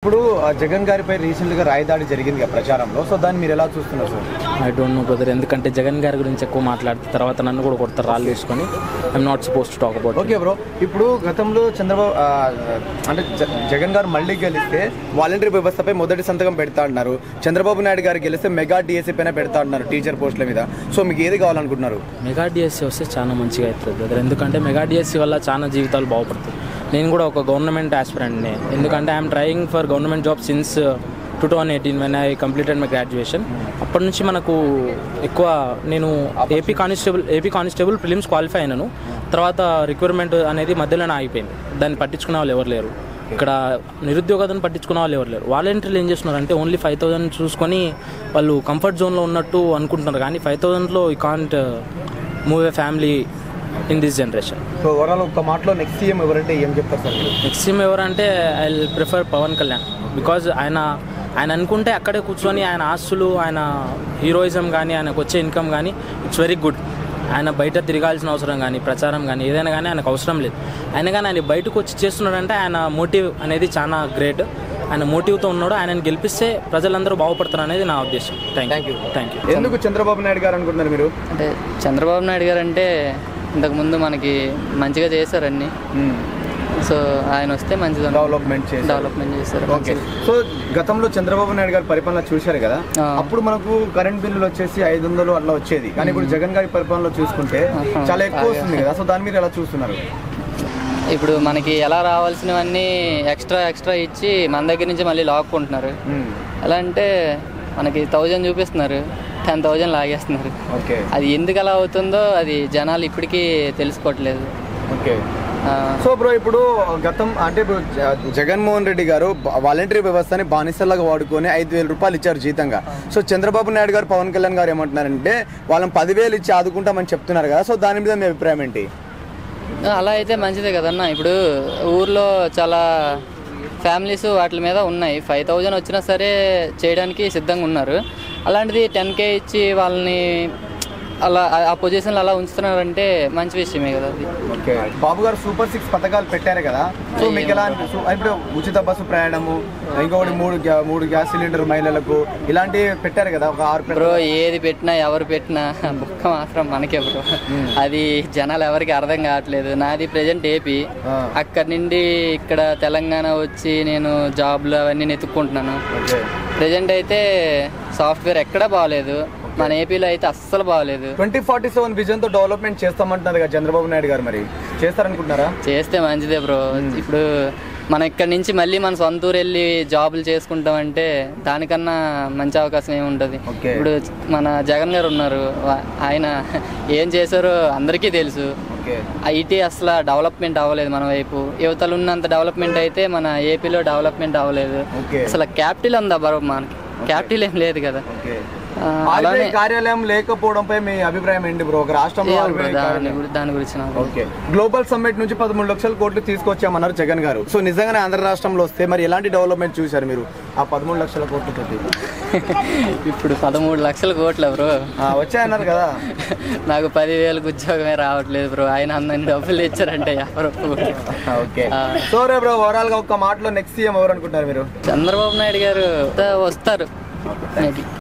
ఇప్పుడు ఆ, జగన్ గారిపై రీసెంట్ గా రాయదాడి జరిగింది కదా ప్రచారంలో సో దాన్ని మీరు ఎలా చూస్తున్నారు sir I don't know brother ఎందుకంటే జగన్ గారి గురించి ఎక్కువ మాట్లాడితే తర్వాత నన్ను కూడా కొడతారు రాళ్ళు వేసుకొని I'm not suppose to talk about okay bro ఇప్పుడు గతంలో చంద్రబాబు ఆ, అంటే జ- జగన్ గారు మళ్ళీ గెలిస్తే వాలంటీర్ వ్యవస్థపై మొదటి సంతకం పెడతా అంటున్నారు చంద్రబాబు నాయుడు గారు గెలిస్తే మెగా డిఎస్సీ పైన పెడతా అంటున్నారు టీచర్ పోస్టుల మీద సో మీకు ఏది కావాలనుకుంటున్నారు మెగా డిఎస్సి వస్తే చాలా మంచిగా అవుతుంది బ్రదర్ ఎందుకంటే మెగా డిఎస్సి వల్ల చాలా జీవితాలు బాగుపడతాయి నేను కూడా ఒక గవర్నమెంట్ ఆస్పిరెంట్ని ఎందుకంటే I'm trying for government job since two thousand eighteen when I completed my graduation అప్పటి నుంచి మనకు ఎక్కువ నేను AP constable AP constable prelims qualify అయినాను తర్వాత రిక్వైర్మెంట్ అనేది మధ్యలోనే ఆగిపోయింది దాన్ని పట్టించుకునే వాళ్ళు ఎవరు లేరు ఇక్కడ నిరుద్యోగతను పట్టించుకునే వాళ్ళు ఎవరు లేరు వాలంటీర్లు ఏం చేస్తున్నారు అంటే ఓన్లీ ఫైవ్ థౌసండ్ చూసుకొని వాళ్ళు కంఫర్ట్ జోన్లో ఉన్నట్టు అనుకుంటున్నారు కానీ ఫైవ్ థౌసండ్లో he can't move a family in this generation so overall ఒక మాటలో నెక్స్ట్ సీఎం ఎవరంటే ఏం చెప్తారు సార్ మీరు నెక్స్ట్ సీఎం ఎవరంటే I prefer Pawan Kalyan because ఆయన ఆయన అనుకుంటే అక్కడే కూర్చొని ఆయన ఆస్తులు ఆయన హీరోయిజం కానీ ఆయనకు వచ్చే ఇన్కమ్ కానీ ఇట్స్ వెరీ గుడ్ ఆయన బయట తిరగాల్సిన అవసరం కానీ ప్రచారం కానీ ఏదైనా కానీ ఆయనకు అవసరం లేదు ఆయన కానీ ఆయన బయటకు వచ్చి చేస్తున్నాడంటే ఆయన మోటివ్ అనేది చాలా గ్రేట్ ఆయన మోటివ్తో ఉన్నాడు ఆయనను గెలిపిస్తే ప్రజలందరూ బాగుపడతారు అనేది నా ఉద్దేశం thank Thank you you. Thank you ఎందుకు చంద్రబాబు నాయుడు గారు అనుకుంటున్నారు మీరు అంటే చంద్రబాబు నాయుడు గారు అంటే ఇంతకుముందు మనకి మంచిగా చేశారు అన్ని సో ఆయన వస్తే మంచిది డెవలప్మెంట్ చేసి డెవలప్మెంట్ చేస్తారు ఓకే సో గతంలో చంద్రబాబు నాయుడు గారి పరిపాలన చూశారు కదా ఆ. అప్పుడు మనకు కరెంట్ బిల్లులు వచ్చేసి ఐదు వందలు అట్లా వచ్చేది కానీ ఇప్పుడు జగన్ గారి పరిపాలనలో చూసుకుంటే ఆహా. చాలా ఎక్కువ వస్తుంది కదా సో దాని మీద ఎలా చూస్తున్నారు ఇప్పుడు మనకి ఎలా రావాల్సినవన్నీ ఎక్స్ట్రా ఎక్స్ట్రా ఇచ్చి మన దగ్గర నుంచి మళ్ళీ లాక్కుంటున్నారు మ్మ్. ఎలా అంటే మనకి థౌజండ్ చూపిస్తున్నారు టెన్ థౌజండ్ లాగేస్తున్నారు ఓకే అది ఎందుకు అలా అవుతుందో అది జనాలు ఇప్పటికీ తెలుసుకోవట్లేదు ఓకే ఆ, సో బ్రో ఇప్పుడు గతం అంటే ఇప్పుడు జ- జగన్మోహన్ రెడ్డి గారు వాలంటరీ వ్యవస్థని బానిసలాగా వాడుకొని ఐదు వేల రూపాయలు ఇచ్చారు జీతంగా సో చంద్రబాబు నాయుడు గారు పవన్ కళ్యాణ్ గారు ఏమంటున్నారంటే వాళ్ళని పదివేలు ఇచ్చి ఆదుకుంటామని చెప్తున్నారు కదా సో దాని మీద మీ అభిప్రాయం ఏంటి అలా అయితే మంచిదే కదన్న ఇప్పుడు ఊర్లో చాలా ఫ్యామిలీస్ వాటి మీద ఉన్నాయి ఫైవ్ థౌజండ్ వచ్చినా సరే చేయడానికి సిద్ధంగా ఉన్నారు అలాంటిది టెన్ కే ఇచ్చి వాళ్ళని అలా ఆ- ఆ పొజిషన్లో అలా ఉంచుతున్నారంటే మంచి విషయమే కదా అది ఓకే బాబు గారు సూపర్ సిక్స్ పథకాలు పెట్టారు కదా సో మీకు ఎలా అనిపి- సో ఇప్పుడు ఉచిత బస్సు ప్రయాణము ఇంకొకటి మూడు గ్యా- మూడు గ్యాస్ సిలిండర్ మహిళలకు ఇలాంటివి పెట్టారు కదా ఒక ఆరు బ్రో ఏది పెట్టినా ఎవరు పెట్టినా బుక్క మాత్రం మనకే బ్రో అది జనాలు ఎవరికి అర్థం కావట్లేదు నాది ప్రజెంట్ ఏపీ ఆ. అక్కడి నుండి ఇక్కడ తెలంగాణ వచ్చి నేను జాబ్లు అవన్నీ నెతుక్కుంటున్నాను ఓకే ప్రజెంట్ అయితే సాఫ్ట్వేర్ ఎక్కడా బాగాలేదు మన ఏపీలో అయితే అస్సలు బాగాలేదు ట్వంటీ ఫార్టీ సెవెన్ విజన్ తో డెవలప్మెంట్ చేస్తామంటున్నారు కదా చంద్రబాబు నాయుడు గారు మరి చేస్తారనుకుంటున్నారా చేస్తే మంచిదే బ్రో ఇప్పుడు మన ఇక్కడ నుంచి మళ్ళీ మన సొంత ఊరు వెళ్ళి జాబులు చేసుకుంటామంటే దానికన్నా మంచి అవకాశం ఏముంటుంది Okay. ఇప్పుడు మన జగన్ గారు ఉన్నారు వా- ఆయన ఏం చేశారో అందరికీ తెలుసు ఓకే ఐటీ అసలు డెవలప్మెంట్ అవ్వలేదు మన వైపు యువతలు ఉన్నంత డెవలప్మెంట్ అయితే మన ఏపీలో డెవలప్మెంట్ అవ్వలేదు ఓకే అసలు క్యాపిటల్ ఉందా బరో మనకి క్యాపిటల్ ఏం లేదు కదా ఓకే ఆ, ఆర్బీఐ అలానే కార్యాలయం లేకపోవడంపై మీ అభిప్రాయం ఏంటి బ్రో ఒక రాష్ట్రంలో ఏమో ఆర్బీఐ బ్రో, దాని కార్యాలయం- గురి- దాని గురించి నాకు ఓకే గ్లోబల్ సమ్మిట్ నుంచి పదమూడు లక్షల కోట్లు తీసుకొచ్చామన్నారు జగన్ గారు సో నిజంగానే ఆంధ్ర రాష్ట్రంలో వస్తే మరి ఎలాంటి డెవలప్మెంట్ చూశారు మీరు ఆ పదమూడు లక్షల కోట్లతో ఇప్పుడు పదమూడు లక్షల కోట్ల బ్రో వచ్చాయన్నారు కదా నాకు పదివేలకు ఉద్యోగమే రావట్లేదు బ్రో ఆయన అందరిని డబ్బులు ఇచ్చారంటే ఎవరు ఒప్పుకోరు. Okay ah. సో రే బ్రో ఓవరాల్ గా ఒక మాటలో నెక్స్ట్ సీఎం ఎవరు అనుకుంటారు మీరు చంద్రబాబు నాయుడు గారు వస్తారు Maybe.